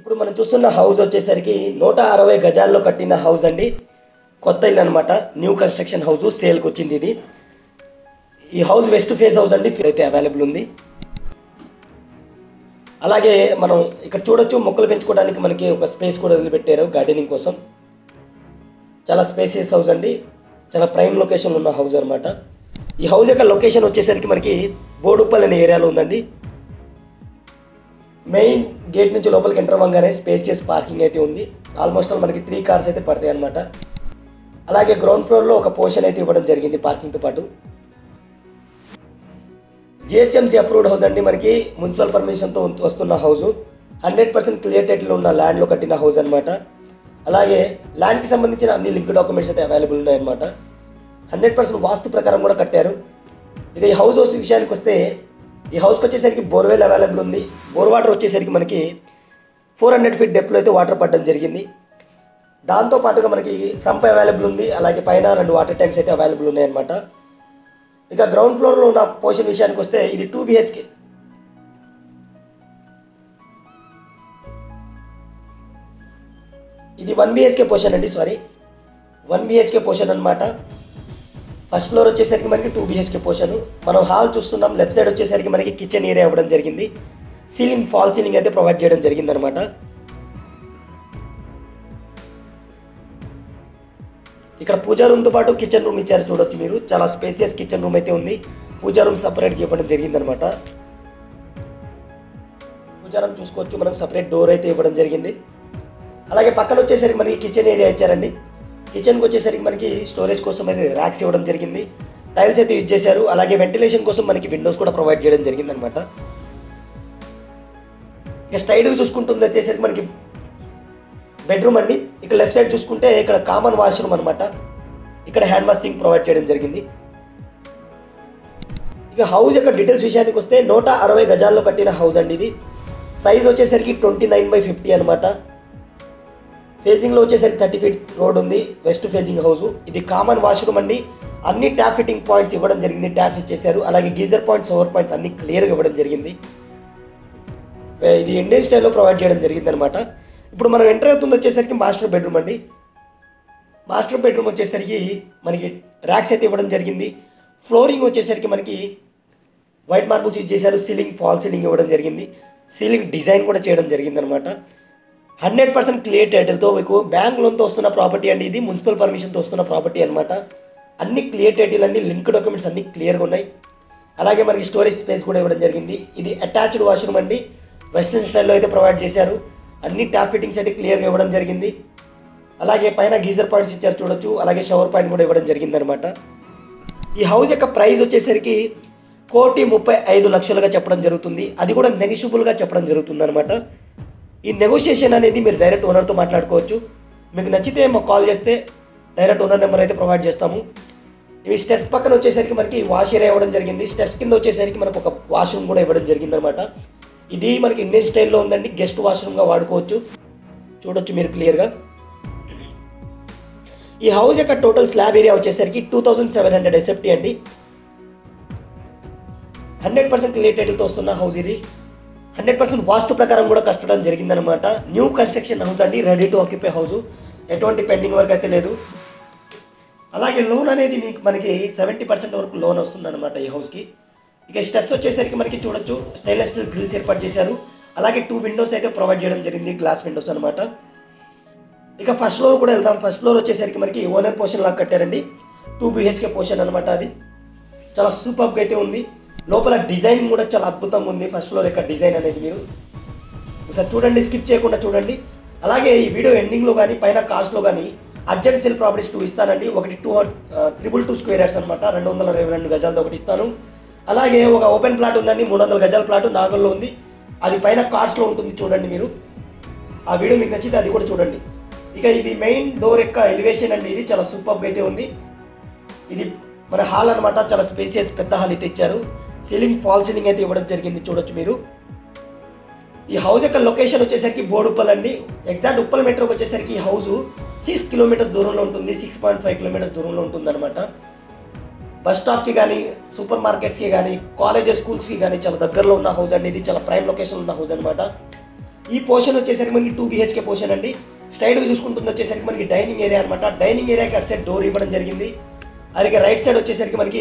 ఇప్పుడు మనం చూస్తున్న హౌస్ వచ్చేసరికి నూట అరవై గజాల్లో కట్టిన హౌస్ అండి కొత్త ఇల్లు అనమాట న్యూ కన్స్ట్రక్షన్ హౌస్ సేల్కి వచ్చింది ఇది ఈ హౌస్ వెస్ట్ ఫేస్ హౌస్ అండి అయితే అవైలబుల్ ఉంది అలాగే మనం ఇక్కడ చూడొచ్చు మొక్కలు పెంచుకోవడానికి మనకి ఒక స్పేస్ కూడా వదిలిపెట్టారు గార్డెనింగ్ కోసం చాలా స్పేసియస్ హౌస్ అండి చాలా ప్రైమ్ లొకేషన్ ఉన్న హౌస్ అనమాట ఈ హౌస్ యొక్క లొకేషన్ వచ్చేసరికి మనకి బోడుప్పల్ అనే ఏరియాలో ఉందండి మెయిన్ గేట్ నుంచి లోపలికి ఎంటర్ అవ్వగానే స్పేసియస్ పార్కింగ్ అయితే ఉంది ఆల్మోస్ట్ ఆల్ మనకి త్రీ కార్స్ అయితే పడతాయి అనమాట అలాగే గ్రౌండ్ ఫ్లోర్లో ఒక పోర్షన్ అయితే ఇవ్వడం జరిగింది పార్కింగ్తో పాటు జిహెచ్ఎంసీ అప్రూవ్డ్ హౌస్ అండి మనకి మున్సిపల్ పర్మిషన్తో వస్తున్న house hundred percent clear title ఉన్న ల్యాండ్లో కట్టిన హౌస్ అనమాట అలాగే ల్యాండ్కి సంబంధించిన అన్ని లింక్ డాక్యుమెంట్స్ అయితే అవైలబుల్ ఉన్నాయన్నమాట హండ్రెడ్ పర్సెంట్ వాస్తు ప్రకారం కూడా కట్టారు ఇక ఈ హౌస్ హౌస్ విషయానికి వస్తే ఈ హౌస్కి వచ్చేసరికి బోర్వెల్ అవైలబుల్ ఉంది బోర్ వాటర్ వచ్చేసరికి మనకి ఫోర్ హండ్రెడ్ ఫీట్ డెప్త్లో అయితే వాటర్ పడడం జరిగింది దాంతో పాటుగా మనకి సంప్ అవైలబుల్ ఉంది అలాగే పైన రెండు వాటర్ ట్యాంక్స్ అయితే అవైలబుల్ ఉన్నాయన్నమాట ఇక గ్రౌండ్ ఫ్లోర్లో ఉన్న పోర్షన్ విషయానికి వస్తే ఇది టూ బిహెచ్కే ఇది వన్ బిహెచ్కే పోర్షన్ అండి సారీ వన్ బిహెచ్కే పోర్షన్ అనమాట ఫస్ట్ ఫ్లోర్ వచ్చేసరికి మనకి టూ బిహెచ్కే పోర్షన్ మనం హాల్ చూస్తున్నాం లెఫ్ట్ సైడ్ వచ్చేసరికి మనకి కిచెన్ ఏరియా ఇవ్వడం జరిగింది సీలింగ్ ఫాల్ సీలింగ్ అయితే ప్రొవైడ్ చేయడం జరిగింది అనమాట ఇక్కడ పూజా రూమ్తో పాటు కిచెన్ రూమ్ ఇచ్చారు చూడొచ్చు మీరు చాలా స్పేసియస్ కిచెన్ రూమ్ అయితే ఉంది పూజా రూమ్ సపరేట్గా ఇవ్వడం జరిగింది అనమాట పూజా రూమ్ చూసుకోవచ్చు మనకు సపరేట్ డోర్ అయితే ఇవ్వడం జరిగింది అలాగే పక్కన వచ్చేసరికి మనకి కిచెన్ ఏరియా ఇచ్చారండి కిచెన్కి వచ్చేసరికి మనకి స్టోరేజ్ కోసం అయితే ర్యాక్స్ ఇవ్వడం జరిగింది టైల్స్ అయితే యూజ్ చేశారు అలాగే వెంటిలేషన్ కోసం మనకి విండోస్ కూడా ప్రొవైడ్ చేయడం జరిగింది అనమాట ఇక స్ట్రైడ్గా చూసుకుంటుంది వచ్చేసరికి మనకి బెడ్రూమ్ అండి ఇక్కడ లెఫ్ట్ సైడ్ చూసుకుంటే ఇక్కడ కామన్ వాష్రూమ్ అనమాట ఇక్కడ హ్యాండ్ వాష్ సింక్ ప్రొవైడ్ చేయడం జరిగింది ఇక హౌస్ యొక్క డీటెయిల్స్ విషయానికి వస్తే నూట అరవై గజాల్లో కట్టిన హౌస్ అండి ఇది సైజ్ వచ్చేసరికి ట్వంటీ నైన్ బై ఫిఫ్టీ అనమాట ఫేజింగ్లో వచ్చేసరికి థర్టీ ఫీట్ రోడ్ ఉంది వెస్ట్ ఫేజింగ్ హౌస్ ఇది కామన్ వాష్రూమ్ అండి అన్ని ట్యాప్ ఫిట్టింగ్ పాయింట్స్ ఇవ్వడం జరిగింది ట్యాప్స్ ఇచ్చేసారు అలాగే గీజర్ పాయింట్స్ ఓవర్ పాయింట్స్ అన్ని క్లియర్గా ఇవ్వడం జరిగింది ఇది ఇండియన్ స్టైల్లో ప్రొవైడ్ చేయడం జరిగింది అనమాట ఇప్పుడు మనం ఎంటర్ అవుతుంది వచ్చేసరికి మాస్టర్ బెడ్రూమ్ అండి మాస్టర్ బెడ్రూమ్ వచ్చేసరికి మనకి ర్యాక్స్ అయితే ఇవ్వడం జరిగింది ఫ్లోరింగ్ వచ్చేసరికి మనకి వైట్ మార్బుల్స్ యూజ్ చేశారు సీలింగ్ ఫాల్ సీలింగ్ ఇవ్వడం జరిగింది సీలింగ్ డిజైన్ కూడా చేయడం జరిగింది అనమాట హండ్రెడ్ పర్సెంట్ క్లియర్ టైటిల్తో మీకు బ్యాంక్ లోన్తో వస్తున్న ప్రాపర్టీ అండి ఇది మున్సిపల్ పర్మిషన్తో వస్తున్న ప్రాపర్టీ అనమాట అన్ని క్లియర్ టైటిల్ అండి లింక్ డాక్యుమెంట్స్ అన్ని క్లియర్గా ఉన్నాయి అలాగే మనకి స్టోరేజ్ స్పేస్ కూడా ఇవ్వడం జరిగింది ఇది అటాచ్డ్ వాష్రూమ్ అండి వెస్ట్రన్ స్టైల్లో అయితే ప్రొవైడ్ చేశారు అన్ని ట్యాప్ ఫిట్టింగ్స్ అయితే క్లియర్గా ఇవ్వడం జరిగింది అలాగే పైన గీజర్ పాయింట్స్ ఇచ్చారు చూడొచ్చు అలాగే షవర్ పాయింట్ కూడా ఇవ్వడం జరిగింది అనమాట ఈ హౌస్ యొక్క ప్రైస్ వచ్చేసరికి కోటి ముప్పై ఐదు లక్షలుగా చెప్పడం జరుగుతుంది అది కూడా నెగిషియబుల్గా చెప్పడం జరుగుతుంది అనమాట ఈ నెగోషియేషన్ అనేది మీరు డైరెక్ట్ ఓనర్తో మాట్లాడుకోవచ్చు మీకు నచ్చితే మాకు కాల్ చేస్తే డైరెక్ట్ ఓనర్ నెంబర్ అయితే ప్రొవైడ్ చేస్తాము ఇవి స్టెప్స్ పక్కన వచ్చేసరికి మనకి వాష్ ఏరియా ఇవ్వడం జరిగింది స్టెప్స్ కింద వచ్చేసరికి మనకు ఒక వాష్రూమ్ కూడా ఇవ్వడం జరిగింది అనమాట ఇది మనకి ఇండియన్ స్టైల్లో ఉందండి గెస్ట్ వాష్రూమ్గా వాడుకోవచ్చు చూడొచ్చు మీరు క్లియర్గా ఈ హౌస్ యొక్క టోటల్ స్లాబ్ ఏరియా వచ్చేసరికి two thousand seven hundred SFT అండి హండ్రెడ్ పర్సెంట్ క్లియర్ టైటిల్తో వస్తున్న హౌస్ ఇది హండ్రెడ్ పర్సెంట్ వాస్తు ప్రకారం కూడా కట్టడం జరిగిందనమాట న్యూ కన్స్ట్రక్షన్ హౌస్ అండి రెడీ టు ఆక్యుపై హౌస్ ఎటువంటి పెండింగ్ వర్క్ అయితే లేదు అలాగే లోన్ అనేది మీకు మనకి సెవెంటీ పర్సెంట్ వరకు లోన్ వస్తుందన్నమాట ఈ హౌస్కి ఇక స్టెప్స్ వచ్చేసరికి మనకి చూడొచ్చు స్టెయిన్లెస్ స్టీల్ గ్రిల్స్ ఏర్పాటు చేశారు అలాగే టూ విండోస్ అయితే ప్రొవైడ్ చేయడం జరిగింది గ్లాస్ విండోస్ అనమాట ఇక ఫస్ట్ ఫ్లోర్ కూడా వెళ్దాం ఫస్ట్ ఫ్లోర్ వచ్చేసరికి మనకి ఓనర్ పోర్షన్ లాగా కట్టారండి టూ బిహెచ్కే పోర్షన్ అనమాట అది చాలా సూపర్గా అయితే ఉంది లోపల డిజైనింగ్ కూడా చాలా అద్భుతంగా ఉంది ఫస్ట్ ఫ్లోర్ యొక్క డిజైన్ అనేది మీరు ఒకసారి చూడండి స్కిప్ చేయకుండా చూడండి అలాగే ఈ వీడియో ఎండింగ్లో కానీ పైన కాస్ట్లో కానీ అర్జెంట్ సెల్ ప్రాపర్టీస్ టూ ఇస్తానండి ఒకటి two triple two square yards అనమాట రెండు వందల ఇరవై రెండు గజాలతో ఒకటి ఇస్తాను అలాగే ఒక ఓపెన్ ప్లాట్ ఉందండి మూడు వందల గజాల ప్లాట్ నాగల్లో ఉంది అది పైన కార్డ్స్లో ఉంటుంది చూడండి మీరు ఆ వీడియో మీకు నచ్చితే అది కూడా చూడండి ఇక ఇది మెయిన్ డోర్ యొక్క ఎలివేషన్ అండి ఇది చాలా సూపర్గా అయితే ఉంది ఇది మన హాల్ అనమాట చాలా స్పేసియస్ పెద్ద హాల్ అయితే ఇచ్చారు సీలింగ్ ఫాల్ సీలింగ్ అయితే ఇవ్వడం జరిగింది చూడొచ్చు మీరు ఈ హౌస్ యొక్క లొకేషన్ వచ్చేసరికి బోడుప్పల్ అండి ఎగ్జాక్ట్ ఉప్పల్ మెట్రోకి వచ్చేసరికి ఈ హౌస్ సిక్స్ కిలోమీటర్స్ దూరంలో ఉంటుంది సిక్స్ పాయింట్ ఫైవ్ కిలోమీటర్స్ దూరంలో ఉంటుంది అనమాట బస్ స్టాప్కి కానీ సూపర్ మార్కెట్స్కి కానీ కాలేజెస్ స్కూల్స్కి కానీ చాలా దగ్గరలో ఉన్న హౌస్ అండి ఇది చాలా ప్రైమ్ లొకేషన్ ఉన్న హౌస్ అనమాట ఈ పోర్షన్ వచ్చేసరికి మనకి టూ బిహెచ్కే పోర్షన్ అండి స్ట్రైట్గా చూసుకుంటుంది వచ్చేసరికి మనకి డైనింగ్ ఏరియా అనమాట డైనింగ్ ఏరియాకి అటు సైడ్ డోర్ ఇవ్వడం జరిగింది అలాగే రైట్ సైడ్ వచ్చేసరికి మనకి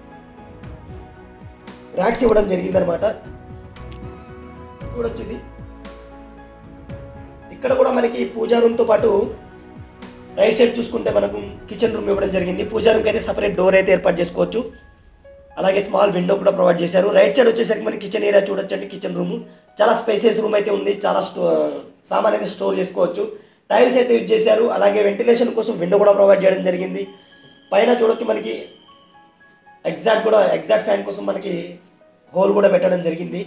ర్యాక్స్ ఇవ్వడం జరిగింది అనమాట చూడొచ్చు ఇది ఇక్కడ కూడా మనకి పూజా రూమ్తో పాటు రైట్ సైడ్ చూసుకుంటే మనకు కిచెన్ రూమ్ ఇవ్వడం జరిగింది పూజా రూమ్కి అయితే సపరేట్ డోర్ అయితే ఏర్పాటు చేసుకోవచ్చు అలాగే స్మాల్ విండో కూడా ప్రొవైడ్ చేశారు రైట్ సైడ్ వచ్చేసరికి మనకి కిచెన్ ఏరియా చూడొచ్చండి కిచెన్ రూమ్ చాలా స్పేసియస్ రూమ్ అయితే ఉంది చాలా స్టో సామాన్ అయితే స్టోర్ చేసుకోవచ్చు టైల్స్ అయితే యూజ్ చేశారు అలాగే వెంటిలేషన్ కోసం విండో కూడా ప్రొవైడ్ చేయడం జరిగింది పైన చూడొచ్చు మనకి ఎగ్జాక్ట్ కూడా ఎగ్జాక్ట్ ఫ్యాన్ కోసం మనకి హోల్ కూడా పెట్టడం జరిగింది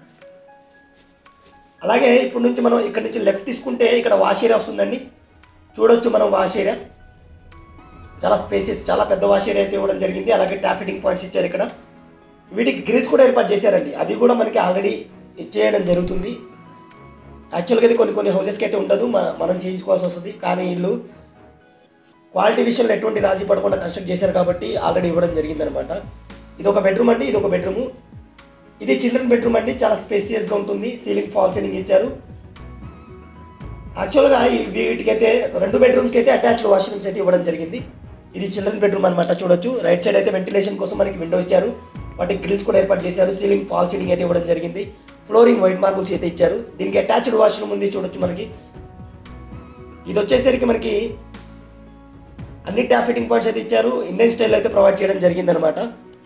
అలాగే ఇప్పుడు నుంచి మనం ఇక్కడ నుంచి లెఫ్ట్ తీసుకుంటే ఇక్కడ వాష్ ఏరియా వస్తుందండి చూడొచ్చు మనం వాష్ ఏరియా చాలా స్పేసెస్ చాలా పెద్ద వాష్ ఏరియా అయితే ఇవ్వడం జరిగింది అలాగే ట్యాప్ ఫిట్టింగ్ పాయింట్స్ ఇచ్చారు ఇక్కడ వీటికి గ్రిల్స్ కూడా ఏర్పాటు చేశారండి అవి కూడా మనకి ఆల్రెడీ ఇచ్చేయడం జరుగుతుంది యాక్చువల్గా అయితే కొన్ని కొన్ని హౌసెస్కి అయితే ఉండదు మ- మనం చేయించుకోవాల్సి వస్తుంది కానీ వీళ్ళు క్వాలిటీ విషయంలో ఎటువంటి రాజీ పడకుండా కన్స్ట్రక్ట్ చేశారు కాబట్టి ఆల్రెడీ ఇవ్వడం జరిగిందనమాట ఇది ఒక బెడ్రూమ్ అండి ఇది ఒక బెడ్రూము ఇది చిల్డ్రన్ బెడ్రూమ్ అండి చాలా స్పేసియస్గా ఉంటుంది సీలింగ్ ఫాల్ సీలింగ్ ఇచ్చారు యాక్చువల్గా ఈ వీటికైతే రెండు బెడ్రూమ్స్కి అయితే అటాచ్డ్ వాష్రూమ్స్ అయితే ఇవ్వడం జరిగింది ఇది చిల్డ్రన్ బెడ్రూమ్ అనమాట చూడొచ్చు రైట్ సైడ్ అయితే వెంటిలేషన్ కోసం మనకి విండో ఇచ్చారు వాటికి గ్రిల్స్ కూడా ఏర్పాటు చేశారు సీలింగ్ ఫాల్ సీలింగ్ అయితే ఇవ్వడం జరిగింది ఫ్లోరింగ్ వైట్ మార్బుల్స్ అయితే ఇచ్చారు దీనికి అటాచ్డ్ వాష్రూమ్ ఉంది చూడొచ్చు మనకి ఇది వచ్చేసరికి మనకి అన్ని ట్యాప్ ఫిట్టింగ్ పాయింట్స్ అయితే ఇచ్చారు ఇండియన్ స్టైల్ అయితే ప్రొవైడ్ చేయడం జరిగింది అనమాట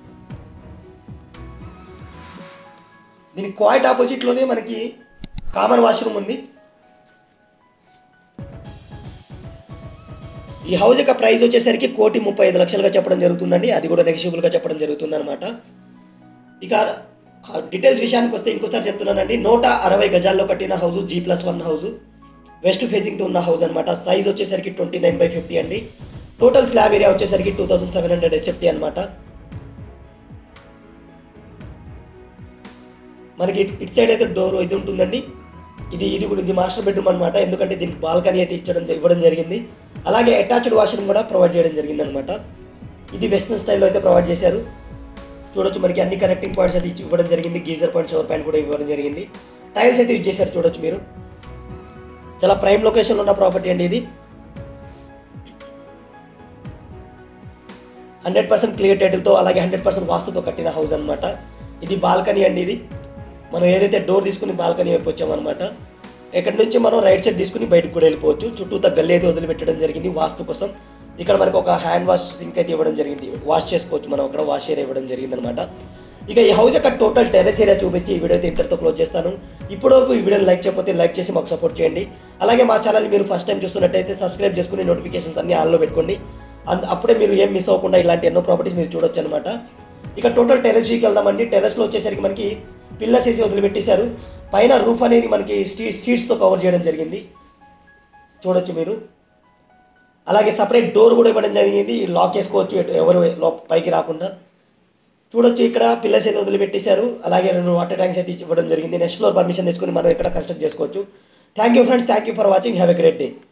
దీనికి క్వాయిట్ ఆపోజిట్లోనే మనకి కామన్ వాష్రూమ్ ఉంది ఈ హౌస్ యొక్క ప్రైస్ వచ్చేసరికి కోటి ముప్పై ఐదు లక్షలుగా చెప్పడం జరుగుతుందండి అది కూడా నెగిషియబుల్గా చెప్పడం జరుగుతుంది అనమాట ఇక డీటెయిల్స్ విషయానికి వస్తే ఇంకోసారి చెప్తున్నానండి నూట అరవై గజాల్లో కట్టిన house G plus one house west ఫేసింగ్తో ఉన్న హౌస్ అనమాట సైజ్ వచ్చేసరికి ట్వంటీ నైన్ బై ఫిఫ్టీ అండి టోటల్ స్లాబ్ ఏరియా వచ్చేసరికి two thousand seven hundred SFT అనమాట మనకి ఇట్ ఇట్ సైడ్ అయితే డోర్ ఇది ఉంటుందండి ఇది ఇది కూడా ఇది మాస్టర్ బెడ్రూమ్ అనమాట ఎందుకంటే దీనికి బాల్కనీ అయితే ఇచ్చడం ఇవ్వడం జరిగింది అలాగే అటాచ్డ్ వాష్రూమ్ కూడా ప్రొవైడ్ చేయడం జరిగింది అనమాట ఇది వెస్ట్రన్ స్టైల్లో అయితే ప్రొవైడ్ చేశారు చూడొచ్చు మనకి అన్ని కనెక్టింగ్ పాయింట్స్ అయితే ఇచ్చి- ఇవ్వడం జరిగింది గీజర్ పాయింట్ షవర్ పాయింట్ కూడా ఇవ్వడం జరిగింది టైల్స్ అయితే యూజ్ చేశారు చూడొచ్చు మీరు చాలా ప్రైమ్ లొకేషన్లో ఉన్న ప్రాపర్టీ అండి ఇది హండ్రెడ్ పర్సెంట్ క్లియర్ టైటిల్తో అలాగే హండ్రెడ్ పర్సెంట్ వాస్తుతో కట్టిన హౌస్ అనమాట ఇది బాల్కనీ అండి ఇది మనం ఏదైతే డోర్ తీసుకుని బాల్కనీ వైపు వచ్చామన్నమాట ఇక్కడ నుంచి మనం రైట్ సైడ్ తీసుకుని బయటకు కూడా వెళ్ళిపోవచ్చు చుట్టూతా గల్లీ అయితే వదిలిపెట్టడం జరిగింది వాస్తు కోసం ఇక్కడ మనకు ఒక హ్యాండ్ వాష్ సింక్ అయితే ఇవ్వడం జరిగింది వాష్ చేసుకోవచ్చు మనం అక్కడ వాష్ ఏరియా ఇవ్వడం జరిగింది అనమాట ఇక ఈ హౌస్ యొక్క టోటల్ టెరెస్ ఏరియా చూపించి ఈ వీడియో అయితే ఇంతటితో క్లోజ్ చేస్తాను ఇప్పుడు ఈ వీడియోని లైక్ చేయకపోతే లైక్ చేసి మాకు సపోర్ట్ చేయండి అలాగే మా ఛానల్ మీరు ఫస్ట్ టైం చూస్తున్నట్టయితే సబ్స్క్రైబ్ చేసుకుని నోటిఫికేషన్స్ అన్ని ఆన్లో పెట్టుకోండి అండ్ అప్పుడే మీరు ఏం మిస్ అవ్వకుండా ఇలాంటి ఎన్నో ప్రాపర్టీస్ మీరు చూడొచ్చు అనమాట ఇక టోటల్ టెరెస్ వీకి వెళ్దామండి టెరెస్లో వచ్చేసరికి మనకి పిల్లర్స్ వేసి వదిలిపెట్టేశారు పైన రూఫ్ అనేది మనకి స్టీ సీట్స్తో కవర్ చేయడం జరిగింది చూడొచ్చు మీరు అలాగే సపరేట్ డోర్ కూడా ఇవ్వడం జరిగింది లాక్ చేసుకోవచ్చు ఎటు- ఎవరు లో- పైకి రాకుండా చూడొచ్చు ఇక్కడ పిల్లర్స్ అయితే వదిలిపెట్టేశారు అలాగే రెండు వాటర్ ట్యాంక్స్ అయితే ఇవ్వడం జరిగింది నెక్స్ట్ ఫ్లోర్ పర్మిషన్ తీసుకుని మనం ఇక్కడ కన్స్ట్రక్ట్ చేసుకోవచ్చు thank you friends thank you for watching have a great day